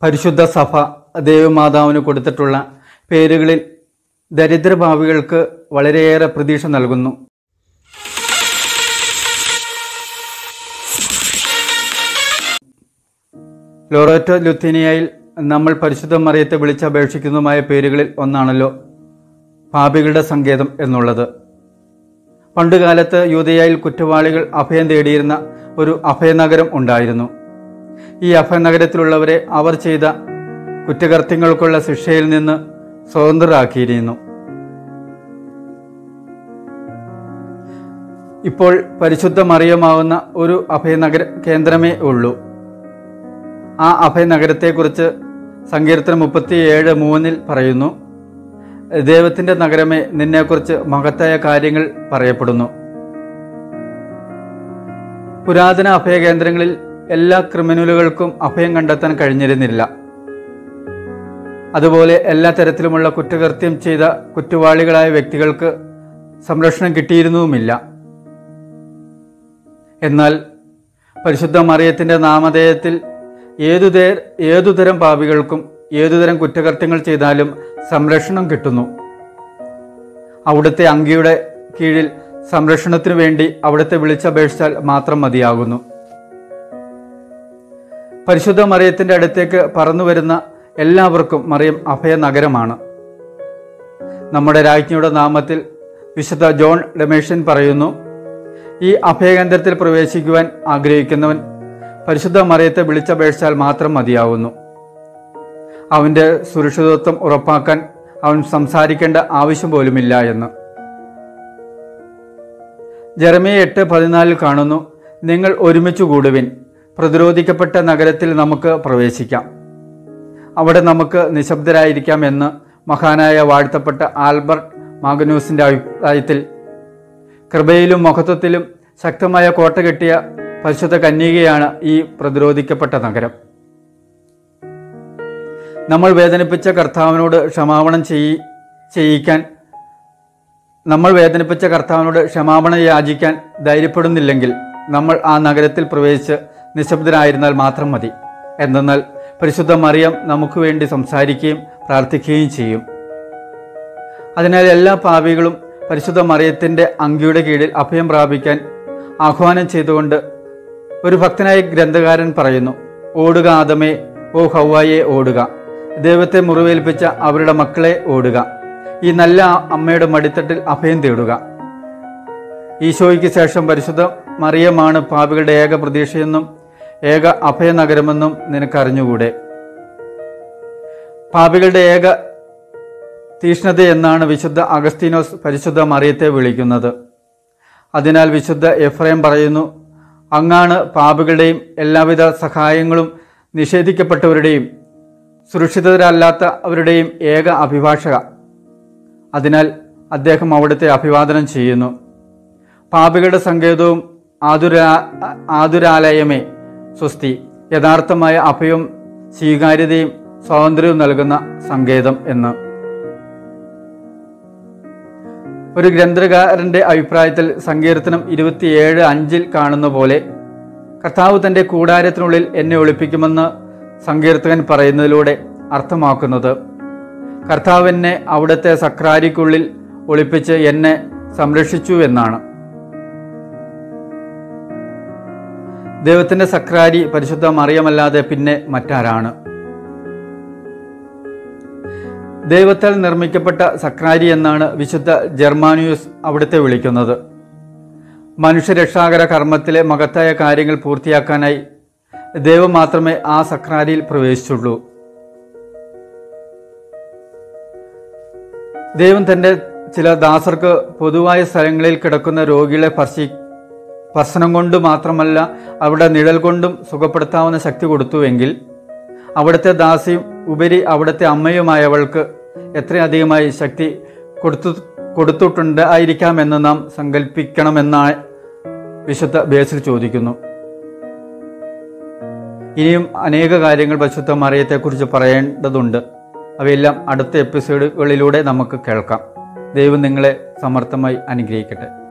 പരിശുദ്ധ സഭ ദേവമാതാവിന് കൊടുത്തിട്ടുള്ള പേരുകളിൽ ദരിദ്രഭാവികൾക്ക് വളരെയേറെ പ്രതീക്ഷ നൽകുന്നു ലോറോറ്റോ ലുത്തീനിയയിൽ നമ്മൾ പരിശുദ്ധ മറിയത്തെ വിളിച്ചപേക്ഷിക്കുന്നതുമായ പേരുകളിൽ ഒന്നാണല്ലോ പാപികളുടെ സങ്കേതം എന്നുള്ളത് പണ്ടുകാലത്ത് യൂതയായിൽ കുറ്റവാളികൾ അഭയം തേടിയിരുന്ന ഒരു അഭയനഗരം ഉണ്ടായിരുന്നു ഈ അഭയനഗരത്തിലുള്ളവരെ അവർ ചെയ്ത കുറ്റകൃത്യങ്ങൾക്കുള്ള ശിക്ഷയിൽ നിന്ന് സ്വതന്ത്രരാക്കിയിരുന്നു ഇപ്പോൾ പരിശുദ്ധ മറിയമാവുന്ന ഒരു അഭയനഗര കേന്ദ്രമേ ഉള്ളൂ ആ അഭയനഗരത്തെക്കുറിച്ച് സങ്കീർത്തനം മുപ്പത്തിയേഴ് മൂന്നിൽ പറയുന്നു ദൈവത്തിൻ്റെ നഗരമേ നിന്നെക്കുറിച്ച് മഹത്തായ കാര്യങ്ങൾ പറയപ്പെടുന്നു പുരാതന അഭയകേന്ദ്രങ്ങളിൽ എല്ലാ ക്രിമിനലുകൾക്കും അഭയം കണ്ടെത്താൻ കഴിഞ്ഞിരുന്നില്ല അതുപോലെ എല്ലാ തരത്തിലുമുള്ള കുറ്റകൃത്യം ചെയ്ത കുറ്റവാളികളായ വ്യക്തികൾക്ക് സംരക്ഷണം കിട്ടിയിരുന്നുമില്ല എന്നാൽ പരിശുദ്ധ മറിയത്തിൻ്റെ നാമധേയത്തിൽ ഏതുതേ ഏതുതരം പാപികൾക്കും ഏതുതരം കുറ്റകൃത്യങ്ങൾ ചെയ്താലും സംരക്ഷണം കിട്ടുന്നു അവിടുത്തെ അങ്കിയുടെ കീഴിൽ സംരക്ഷണത്തിനു വേണ്ടി അവിടുത്തെ വിളിച്ചപേക്ഷിച്ചാൽ മാത്രം മതിയാകുന്നു പരിശുദ്ധ മറിയത്തിന്റെ അടുത്തേക്ക് പറന്നു വരുന്ന എല്ലാവർക്കും മറിയം അഭയ നഗരമാണ് നമ്മുടെ രാജ്ഞിയുടെ നാമത്തിൽ വിശുദ്ധ ജോൺ ഡെമേഷ്യൻ പറയുന്നു ഈ അഭയകേന്ദ്രത്തിൽ പ്രവേശിക്കുവാൻ ആഗ്രഹിക്കുന്നവൻ പരിശുദ്ധ മറിയത്തെ വിളിച്ചപേക്ഷിച്ചാൽ മാത്രം മതിയാവുന്നു അവന്റെ സുരക്ഷിതത്വം ഉറപ്പാക്കാൻ അവൻ സംസാരിക്കേണ്ട ആവശ്യം പോലുമില്ല എന്ന് ജെറമിയ എട്ട് പതിനാലിൽ കാണുന്നു നിങ്ങൾ ഒരുമിച്ച് കൂടുവിൻ പ്രതിരോധിക്കപ്പെട്ട നഗരത്തിൽ നമുക്ക് പ്രവേശിക്കാം അവിടെ നമുക്ക് നിശബ്ദരായിരിക്കാം എന്ന് മഹാനായ വാഴ്ത്തപ്പെട്ട ആൽബർട്ട് മാഗനൂസിന്റെ അഭിപ്രായത്തിൽ കൃപയിലും മഹത്വത്തിലും ശക്തമായ കോട്ട കെട്ടിയ പരിശുദ്ധ കന്യകയാണ് ഈ പ്രതിരോധിക്കപ്പെട്ട നഗരം നമ്മൾ വേദനിപ്പിച്ച കർത്താവിനോട് ക്ഷമാപണം ചെയ്യി ചെയ്യിക്കാൻ നമ്മൾ വേദനിപ്പിച്ച കർത്താവിനോട് ക്ഷമാപണം യാചിക്കാൻ ധൈര്യപ്പെടുന്നില്ലെങ്കിൽ നമ്മൾ ആ നഗരത്തിൽ പ്രവേശിച്ച് നിശബ്ദരായിരുന്നാൽ മാത്രം മതി എന്തെന്നാൽ പരിശുദ്ധ മറിയം നമുക്ക് വേണ്ടി സംസാരിക്കുകയും പ്രാർത്ഥിക്കുകയും ചെയ്യും അതിനാൽ എല്ലാ പാപികളും പരിശുദ്ധ മറിയത്തിൻ്റെ അങ്കിയുടെ കീഴിൽ അഭയം പ്രാപിക്കാൻ ആഹ്വാനം ചെയ്തുകൊണ്ട് ഒരു ഭക്തനായ ഗ്രന്ഥകാരൻ പറയുന്നു ഓടുക ആദമേ ഓ ഹൗവായെ ഓടുക ദൈവത്തെ മുറിവേൽപ്പിച്ച അവരുടെ മക്കളെ ഓടുക ഈ നല്ല അമ്മയുടെ മടിത്തട്ടിൽ അഭയം തേടുക ഈശോയ്ക്ക് ശേഷം പരിശുദ്ധ മറിയമാണ് പാപികളുടെ ഏക പ്രതീക്ഷയെന്നും ഏക അഭയനഗരമെന്നും നിനക്കറിഞ്ഞുകൂടെ പാപികളുടെ ഏക തീഷ്ണത എന്നാണ് വിശുദ്ധ അഗസ്തീനോസ് പരിശുദ്ധ മറിയത്തെ വിളിക്കുന്നത് അതിനാൽ വിശുദ്ധ എഫ്രൈം പറയുന്നു അങ്ങാണ് പാപികളുടെയും എല്ലാവിധ സഹായങ്ങളും നിഷേധിക്കപ്പെട്ടവരുടെയും സുരക്ഷിതരല്ലാത്തവരുടെയും ഏക അഭിഭാഷക അതിനാൽ അദ്ദേഹം അവിടുത്തെ അഭിവാദനം ചെയ്യുന്നു പാപികളുടെ സങ്കേതവും ആതുരാ ആതുരാലയമേ സ്വസ്തി യഥാർത്ഥമായ അഭയവും സ്വീകാര്യതയും സ്വാതന്ത്ര്യവും നൽകുന്ന സങ്കേതം എന്ന് ഒരു ഗ്രന്ഥകാരന്റെ അഭിപ്രായത്തിൽ സങ്കീർത്തനം ഇരുപത്തിയേഴ് അഞ്ചിൽ കാണുന്ന പോലെ കർത്താവ് തന്റെ കൂടാരത്തിനുള്ളിൽ എന്നെ ഒളിപ്പിക്കുമെന്ന് സങ്കീർത്തകൻ പറയുന്നതിലൂടെ അർത്ഥമാക്കുന്നത് കർത്താവ് എന്നെ അവിടുത്തെ സക്രാരിക്കുള്ളിൽ ഒളിപ്പിച്ച് എന്നെ സംരക്ഷിച്ചു എന്നാണ് ദൈവത്തിന്റെ സക്രാരി പരിശുദ്ധ മറിയമല്ലാതെ പിന്നെ മറ്റാരാണ് ദൈവത്താൽ നിർമ്മിക്കപ്പെട്ട സക്രാരി എന്നാണ് വിശുദ്ധ ജർമാനിയൂസ് അവിടുത്തെ വിളിക്കുന്നത് മനുഷ്യരക്ഷാകര കർമ്മത്തിലെ മഹത്തായ കാര്യങ്ങൾ പൂർത്തിയാക്കാനായി ദൈവം മാത്രമേ ആ സക്രാരിയിൽ പ്രവേശിച്ചുള്ളൂ ദൈവം തൻ്റെ ചില ദാസർക്ക് പൊതുവായ സ്ഥലങ്ങളിൽ കിടക്കുന്ന രോഗികളെ സ്പർശി സ്പർശനം കൊണ്ട് മാത്രമല്ല അവിടെ നിഴൽ കൊണ്ടും സുഖപ്പെടുത്താവുന്ന ശക്തി കൊടുത്തുവെങ്കിൽ അവിടുത്തെ ദാസിയും ഉപരി അവിടുത്തെ അമ്മയുമായവൾക്ക് എത്രയധികമായി ശക്തി കൊടുത്തു കൊടുത്തിട്ടുണ്ടായിരിക്കാമെന്ന് നാം സങ്കല്പിക്കണമെന്നാണ് വിശുദ്ധ ബേസിൽ ചോദിക്കുന്നു ഇനിയും അനേക കാര്യങ്ങൾ പരിശുദ്ധ മറിയത്തെക്കുറിച്ച് പറയേണ്ടതുണ്ട് അവയെല്ലാം അടുത്ത എപ്പിസോഡുകളിലൂടെ നമുക്ക് കേൾക്കാം ദൈവം നിങ്ങളെ സമർത്ഥമായി അനുഗ്രഹിക്കട്ടെ